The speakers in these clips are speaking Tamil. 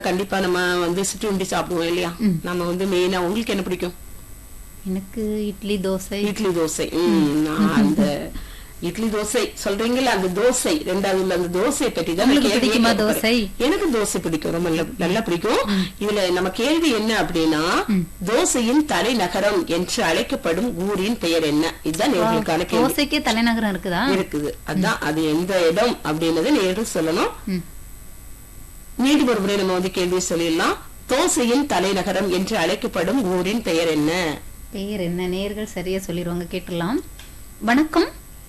கண்டிப்பா நம்ம வந்து சிற்றுண்டி சாப்பிடுவோம் இல்லையா நம்ம வந்து மெயினா உங்களுக்கு என்ன பிடிக்கும் எனக்கு இட்லி தோசை இட்லி தோசை ம், நான் அந்த இட்லி தோசை சொல்றீங்கல்ல அந்த தோசை ரெண்டாவது உள்ள அந்த தோசை பற்றி தான் உங்களுக்கு நான் கேள்வியே பிடிக்குமா கேட்க போறேன். தோசை? எனக்கு தோசை பிடிக்கும் ரொம்ப நல்ல- நல்லா பிடிக்கும் இதுல நம்ம கேள்வி என்ன அப்படின்னா தோசையின் தலைநகரம் என்று அழைக்கப்படும் ஊரின் பெயர் என்ன இதுதான் நேர்களுக்கான கேள்வி தோசைக்கே தலைநகரம் இருக்குதா இருக்குது அதான் அது எந்த இடம் அப்படின்றத நேர்கள் சொல்லணும் ம். மீண்டும் ஒரு முறை நம்ம வந்து கேள்வி சொல்லிடலாம் தோசையின் தலைநகரம் என்று அழைக்கப்படும் ஊரின் பெயர் என்ன பெயர் என்ன நேர்கள் சரியா சொல்லிடுவாங்க கேட்டுலாம் வணக்கம்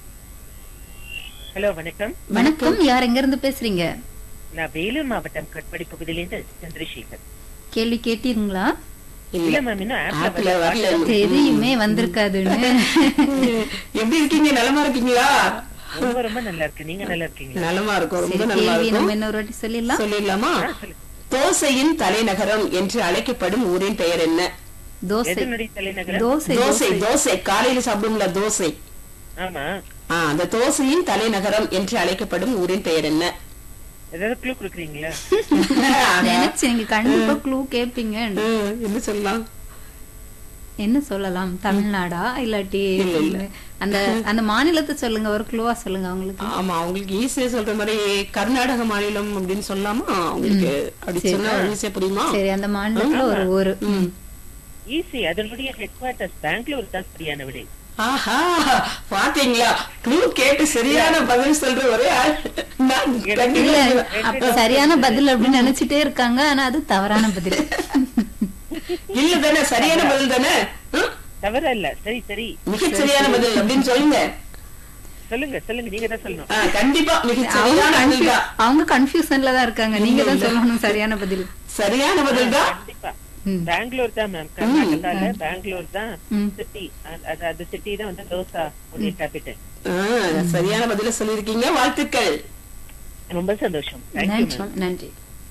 ஹலோ வணக்கம் வணக்கம் யார் எங்க இருந்து பேசுறீங்க நான் வேலூர் மாவட்டம் கட்படி பகுதியிலிருந்து சந்திரசேகர் கேள்வி கேட்டீங்களா இல்ல இல்ல மேம் இன்னும் ஆப்ல ஆப்ல வரல தெரியுமே வந்திருக்காதுன்னு எப்படி இருக்கீங்க நலமா இருக்கீங்களா ரொம்ப ரொம்ப நல்லா இருக்கு நீங்க நல்லா இருக்கீங்களா நலமா இருக்கும் ரொம்ப சரி நல்லா கேள்வி இருக்கும் நம்ம இன்னொரு வாட்டி சொல்லிடலாம் சொல்லிடலாமா ஆ, சொல்லுங்க. தோசையின் தலைநகரம் என்று அழைக்கப்படும் ஊரின் பெயர் என்ன தோசை எதனுடைய தலைநகரம் தோசை தோசை தோசை காலையில சாப்பிடும்ல தோசை ஆமா ஆ, அந்த தோசையின் தலைநகரம் என்று அழைக்கப்படும் ஊரின் பெயர் என்ன ஏதாவது க்ளூ கொடுக்குறீங்களா நினைச்சு நீங்க கண்டிப்பா க்ளூ கேப்பீங்க ம், என்ன சொல்லலாம் என்ன சொல்லலாம் தமிழ்நாடா இல்லாட்டி இல்ல, இல்ல. அந்த அந்த மாநிலத்தை சொல்லுங்க ஒரு க்ளூவா சொல்லுங்க அவங்களுக்கு ஆமா அவங்களுக்கு ஈஸியா சொல்ற மாதிரி கர்நாடக மாநிலம் அப்படின்னு சொல்லாமா அவங்களுக்கு அப்படி சொன்னா ஈஸியா புரியுமா சரி அந்த மாநிலத்துல ஒரு ஊரு ம். ஈஸி அதனுடைய ஹெட் குவார்டர்ஸ் பெங்களூர் தான் சரியான விடை ஆஹா பாத்தீங்களா க்ளூ கேட்டு சரியான பதில் சொல்ற ஒரே ஆள் நான் இல்ல கண்டிப்பா அப்ப சரியான பதில் அப்படின்னு நினைச்சிட்டே இருக்காங்க ஆனா அது தவறான பதில் இல்ல தானே சரியான பதில் தானே ம்? தவறு இல்ல சரி சரி மிகச் சரியான பதில் அப்படின்னு சொல்லுங்க சொல்லுங்க சொல்லுங்க நீங்க தான் சொல்லணும் ஆ, கண்டிப்பா மிகச் அவங்க சரியான பதில் confu- தான் அவங்க கன்ஃபியூஷன்ல தான் இருக்காங்க நீங்க தான் சொல்லணும் சரியான பதில் சரியான பதில் தான் கண்டிப்பா ம். பெங்களூர் தான் மேம் கர்நாடகால பெங்களூர் தான் ம். சிட்டி அது சிட்டி தான் வந்து தோசா உடைய கேபிட்டல் ஆ, சரியான பதில சொல்லிருக்கீங்க வாழ்த்துக்கள் ரொம்ப சந்தோஷம் தேங்க்யூ மேம் நன்றி நன்றி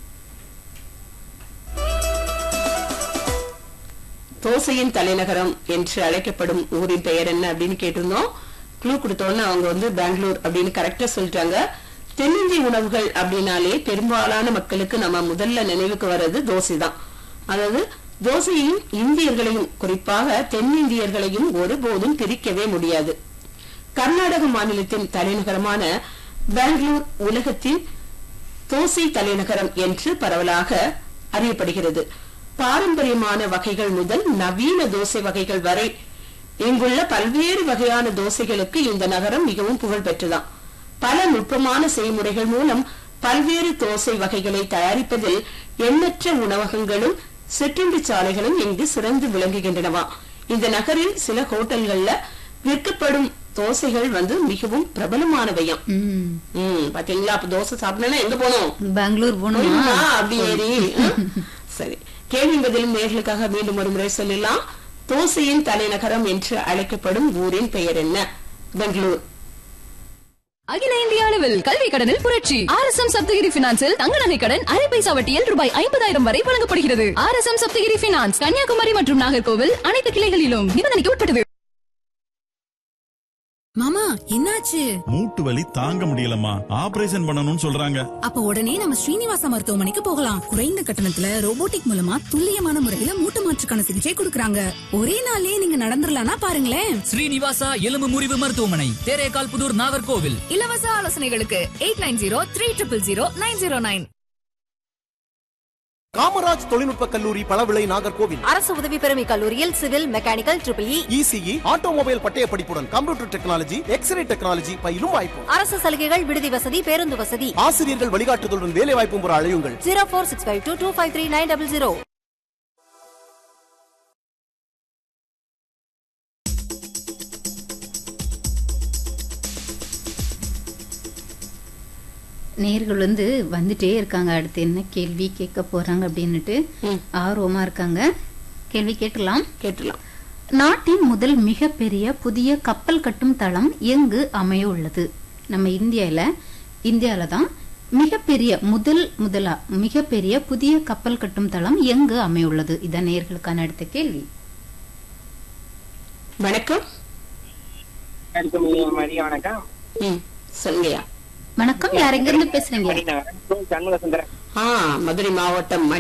தோசையின் தலைநகரம் என்று அழைக்கப்படும் ஊரின் பெயர் என்ன அப்படின்னு கேட்டிருந்தோம் க்ளூ கொடுத்தோன்னு அவங்க வந்து பெங்களூர் அப்படின்னு கரெக்டா சொல்லிட்டாங்க தென்னிந்திய உணவுகள் அப்படின்னாலே பெரும்பாலான மக்களுக்கு நம்ம முதல்ல நினைவுக்கு வர்றது தோசை தான் அதாவது தோசையையும் இந்தியர்களையும் குறிப்பாக தென்னிந்தியர்களையும் ஒருபோதும் பிரிக்கவே முடியாது கர்நாடக மாநிலத்தின் தலைநகரமான பெங்களூர் உலகத்தின் தோசை தலைநகரம் என்று பரவலாக அறியப்படுகிறது பாரம்பரியமான வகைகள் முதல் நவீன தோசை வகைகள் வரை இங்குள்ள பல்வேறு வகையான தோசைகளுக்கு இந்த நகரம் மிகவும் புகழ் பெற்றதாம் பல நுட்பமான செய்முறைகள் மூலம் பல்வேறு தோசை வகைகளை தயாரிப்பதில் எண்ணற்ற உணவகங்களும் சிற்றுண்டி சாலைகளும் இங்கு சிறந்து விளங்குகின்றனவா இந்த நகரில் சில ஹோட்டல்கள்ல விற்கப்படும் தோசைகள் வந்து மிகவும் பிரபலமானவையாம் ம். ம் பாத்தீங்களா அப்ப தோசை சாப்பிடணும்னா எங்க போனோம் பெங்களூர் போகணுமா போயிடுமா? அப்படி ஏறி ம்? சரி கேள்வி பதிலும் நேர்களுக்காக மீண்டும் ஒரு முறை சொல்லலாம் தோசையின் தலைநகரம் என்று அழைக்கப்படும் ஊரின் பெயர் என்ன பெங்களூர் அகில இந்திய அளவில் கல்வி கடனில் புரட்சி ஆர் எஸ் எம் சப்தகிரி பினான்சில் தங்க நகை கடன் அரை பைசா வட்டியில் ரூபாய் ஐம்பதாயிரம் வரை வழங்கப்படுகிறது R S M Sapthagiri finance Kanniyakumari மற்றும் நாகர்கோவில் அனைத்து கிளைகளிலும் நிபந்தனைக்கு உட்பட்டது மாமா என்னாச்சு மூட்டு வலி தாங்க முடியலம்மா ஆபரேஷன் பண்ணணும்னு சொல்றாங்க அப்ப உடனே நம்ம ஸ்ரீனிவாசா மருத்துவமனைக்கு போகலாம் குறைந்த கட்டணத்துல ரோபோட்டிக் மூலமா துல்லியமான முறையில மூட்டு மாற்றுக்கான சிகிச்சை கொடுக்கறாங்க ஒரே நாள்லயே நீங்க நடந்துடலாம்னா பாருங்களேன் ஸ்ரீனிவாசா எலும்பு முறிவு மருத்துவமனை தேரேகால் புதூர் நாகர்கோவில் இலவச ஆலோசனைகளுக்கு eight nine zero three triple zero nine zero nine Kamaraj தொழில்நுட்ப கல்லூரி பழவிளை நாகர்கோவில் அரசு உதவி பெறும் கல்லூரியில் civil mechanical triple E E C E automobile பட்டய படிப்புடன் கம்ப்யூட்டர் டெக்னாலஜி எக்ஸ்ரே டெக்னாலஜி பயிலும் வாய்ப்பு அரசு சலுகைகள் விடுதி வசதி பேருந்து வசதி ஆசிரியர்கள் வழிகாட்டுதலுடன் வேலை வாய்ப்பும் பெற அழையுங்கள் zero four six five two two five three nine double zero நேர்கள் வந்து வந்துட்டே இருக்காங்க அடுத்து என்ன கேள்வி கேட்க போறாங்க அப்படின்னுட்டு ஆர்வமா இருக்காங்க கேள்வி கேட்கலாம் கேட்டலாம் நாட்டின் முதல் மிகப்பெரிய புதிய கப்பல் கட்டும் தளம் எங்கு அமைய உள்ளது நம்ம இந்தியால இந்தியால தான் மிகப்பெரிய முதல் முதலா மிகப்பெரிய புதிய கப்பல் கட்டும் தளம் எங்கு அமையுள்ளது இதான் நேர்களுக்கான அடுத்த கேள்வி வணக்கம் மதிய வணக்கம் ம் சொல்லுங்கய்யா வணக்கம் யார் எங்க இருந்து பேசுறீங்க சண்முக சுந்தரம் ஆ மதுரை மாவட்டம்